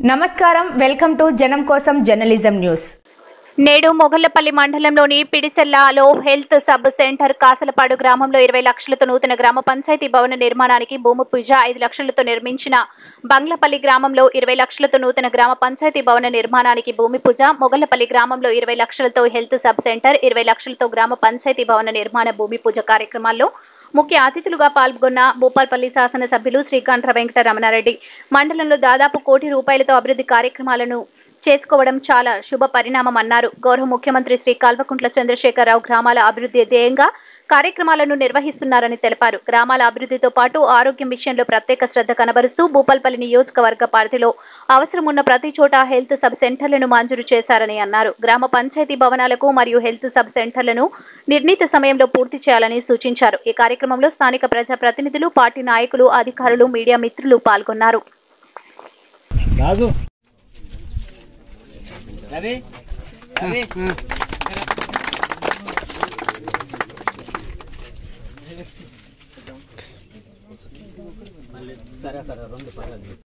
నమస్కారం welcome to జనం కోసం జర్నలిజం న్యూస్ నేడు మొగళ్లపల్లి మండలంలోని పిడిచెల్లాలో హెల్త్ సబ్ సెంటర్ కాసలపాడు గ్రామంలో ఇరవై లక్షలతో నూతన గ్రామ పంచాయతీ భవన నిర్మాణానికి భూమి పూజ ఐదు లక్షలతో నిర్మించిన బంగ్లపల్లి గ్రామంలో ఇరవై లక్షలతో నూతన గ్రామ పంచాయతీ భవన నిర్మాణానికి భూమి పూజ మొగళ్లపల్లి గ్రామంలో ఇరవై లక్షలతో హెల్త్ సబ్ సెంటర్ ఇరవై లక్షలతో గ్రామ పంచాయతీ భవన నిర్మాణ భూమి పూజ కార్యక్రమాల్లో ముఖ్య అతిథులుగా పాల్గొన్న భూపాల్పల్లి శాసనసభ్యులు శ్రీకాంట్ర వెంకట రమణారెడ్డి మండలంలో దాదాపు కోటి రూపాయలతో అభివృద్ధి కార్యక్రమాలను చేసుకోవడం చాలా శుభ పరిణామం అన్నారు గౌరవ ముఖ్యమంత్రి శ్రీ కల్వకుంట్ల చంద్రశేఖరరావు గ్రామాల అభివృద్ధి ధ్యేయంగా కార్యక్రమాలను నిర్వహిస్తున్నారని తెలిపారు గ్రామాల అభివృద్ధితో పాటు ఆరోగ్యం విషయంలో ప్రత్యేక శ్రద్ధ కనబరుస్తూ భూపాల్పల్లి నియోజకవర్గ పరిధిలో అవసరం ఉన్న ప్రతి చోట హెల్త్ సబ్ సెంటర్లను మంజూరు చేశారని అన్నారు గ్రామ పంచాయతీ భవనాలకు మరియు హెల్త్ సబ్ సెంటర్లను నిర్ణీత సమయంలో పూర్తి చేయాలని సూచించారు ఈ కార్యక్రమంలో స్థానిక ప్రజా ప్రతినిధులు పార్టీ నాయకులు అధికారులు మీడియా మిత్రులు పాల్గొన్నారు రాజు రవి రవి సరే సరే రెండు పర్లేదు